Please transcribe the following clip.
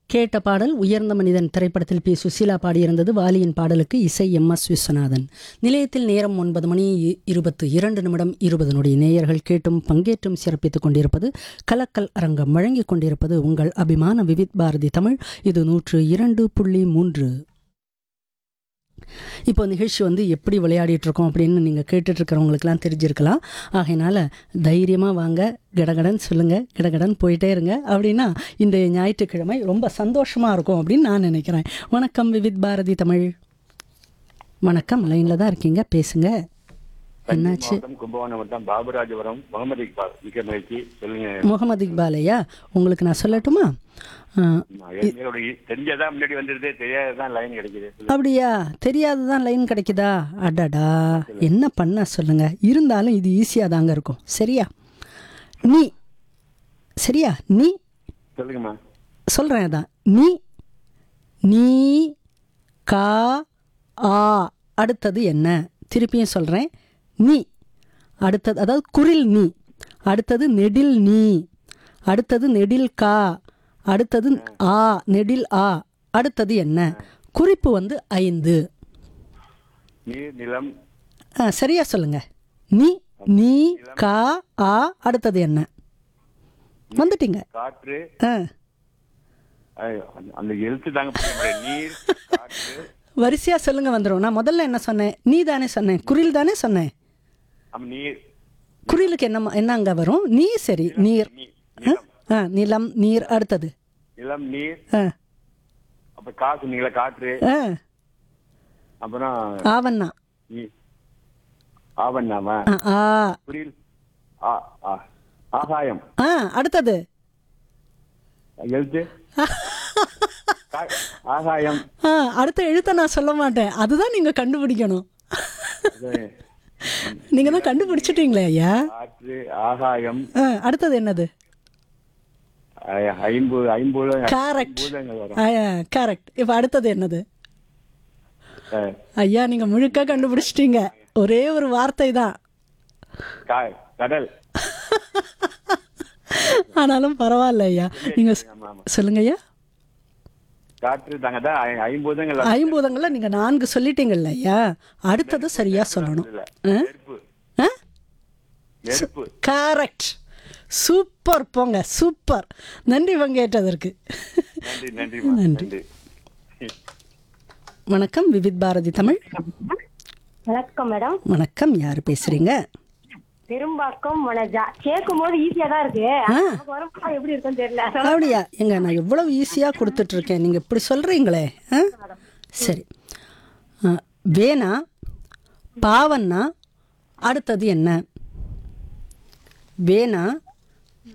கேட்ட பாடல் உயர்ந்த மனிதன் திரைப்படத்தில் பி சுசீலா பாடியிருந்தது வாலியின் பாடலுக்கு இசை எம் எஸ் விஸ்வநாதன் நிலையத்தில் நேரம் ஒன்பது மணி இ- இருபத்து இரண்டு நிமிடம் இருபது நொடி நேயர்கள் கேட்டும் பங்கேற்றும் சிறப்பித்துக் கொண்டிருப்பது கலக்கல் அரங்கம் வழங்கிக் கொண்டிருப்பது உங்கள் அபிமான விவித் பாரதி தமிழ் இது நூற்று இரண்டு புள்ளி மூன்று இப்போ நிகழ்ச்சி வந்து எப்படி விளையாடிட்டு இருக்கோம் அப்படின்னு நீங்கள் கேட்டுட்டு இருக்கிறவங்களுக்குலாம் தெரிஞ்சிருக்கலாம் ஆகையினால தைரியமாக வாங்க கடகடன் சொல்லுங்கள் கடகடன் போயிட்டே இருங்க அப்படின்னா இந்த ஞாயிற்றுக்கிழமை ரொம்ப சந்தோஷமாக இருக்கும் அப்படின்னு நான் நினைக்கிறேன் வணக்கம் விவித் பாரதி தமிழ் வணக்கம் லைனில் தான் இருக்கீங்க பேசுங்க என்னாச்சு மாவட்டம் கும்பகோணம் வட்டம் பாபுராஜபுரம் முகமது இக்பால் மிக்க மகிழ்ச்சி சொல்லுங்க முகமது இக்பாலையா உங்களுக்கு நான் சொல்லட்டுமா ஆ, எங்களோட தெரிஞ்சதான் முன்னாடி வந்துருது தெரியாததான் லைன் கிடைக்குது சொல்லுங்க. அப்படியா தெரியாததான் லைன் கிடைக்குதா அடடா என்ன பண்ண சொல்லுங்க இருந்தாலும் இது ஈஸியாக தாங்க இருக்கும் சரியா நீ சரியா நீ சொல்லுங்கம்மா சொல்கிறேன் அதான் நீ நீ கா ஆ அடுத்தது என்ன திருப்பியும் சொல்கிறேன் நீ அடுத்தது அதாவது குரில் நீ அடுத்தது நெடில் நீ அடுத்தது நெடில் கா அடுத்தது ஆ நெடில் ஆ அடுத்தது என்ன குறிப்பு வந்து ஐந்து நீர் நிலம் ஆ, சரியா சொல்லுங்க நீ நீ கா ஆ அடுத்தது என்ன வந்துட்டீங்க காற்று ஆ ஐயோ, அந்த- அந்த எழுத்து தாங்க புரிய முடியல. நீர் காற்று வரிசையா சொல்லுங்க வந்துடும் நான் முதல்ல என்ன சொன்னேன் நீ தானே சொன்னேன் குரில் தானே சொன்னேன் அப்ப நீர் குரிலுக்கு என்ன என்ன அங்க வரும் நீ சரி நீர் நீ- ஆ? நிலம் ஆ நிலம் நீர் அடுத்தது நிலம் நீர் ஆ அப்ப காசு நீங்கள காற்று ஆ அப்புறம் ஆவண்ணா நீ- ஆவண்ணாமா ஆ ஆ புரியல் ஆ ஆ ஆகாயம் ஆ அடுத்தது எழுத்து கா- ஆகாயம் ஆ அடுத்த எழுத்தை நான் சொல்ல மாட்டேன் அதுதான் நீங்க கண்டுபிடிக்கணும் அது நீங்க தான் கண்டுபிடிச்சிட்டீங்களே ஐயா காற்று ஆகாயம் ஆ அடுத்தது என்னது ஐ- ஐம்பது ஐம்பது கரெக்ட் பூதங்கள் வரும் கரெக்ட் இப்போ அடுத்தது என்னது அஹ், ஐயா நீங்க முழுக்க கண்டுபிடிச்சிட்டீங்க ஒரே ஒரு வார்த்தை தான் கா- கடல் ஆனாலும் பரவாயில்ல ஐயா நீங்க சொ- ஆமா, ஆமா. சொல்லுங்க ஐயா காற்று தாங்க தான் ஐ- ஐம்பூதங்கள் ஐம்பூதங்கள்ல நீங்க நான்கு சொல்லிட்டீங்கல்ல ஐயா அடுத்தது சரியா சொல்லணும் இல்ல. ஆ? நெருப்பு ஆ நெருப்பு கரெக்ட் சூப்பர் போங்க சூப்பர் நன்றி பங்கேற்றதற்கு நன்றி நன்றி நன்றி. நன்றி வணக்கம் விவித் பாரதி தமிழ் வணக்கம் மேடம் வணக்கம் யார் பேசுறீங்க பெரும்பாக்கம் வனஜா கேட்கும் போது ஈஸியா தான் இருக்கு ஆ. நமக்கு வரும்போது எப்படி இருக்குன்னு தெரியல அப்படியா எங்க நான் எவ்வளவு ஈஸியாக கொடுத்துட்டு இருக்கேன் நீங்க இப்படி சொல்றீங்களே ஆ? சரி ஆ, வேணா பாவன்னா அடுத்தது என்ன வேணா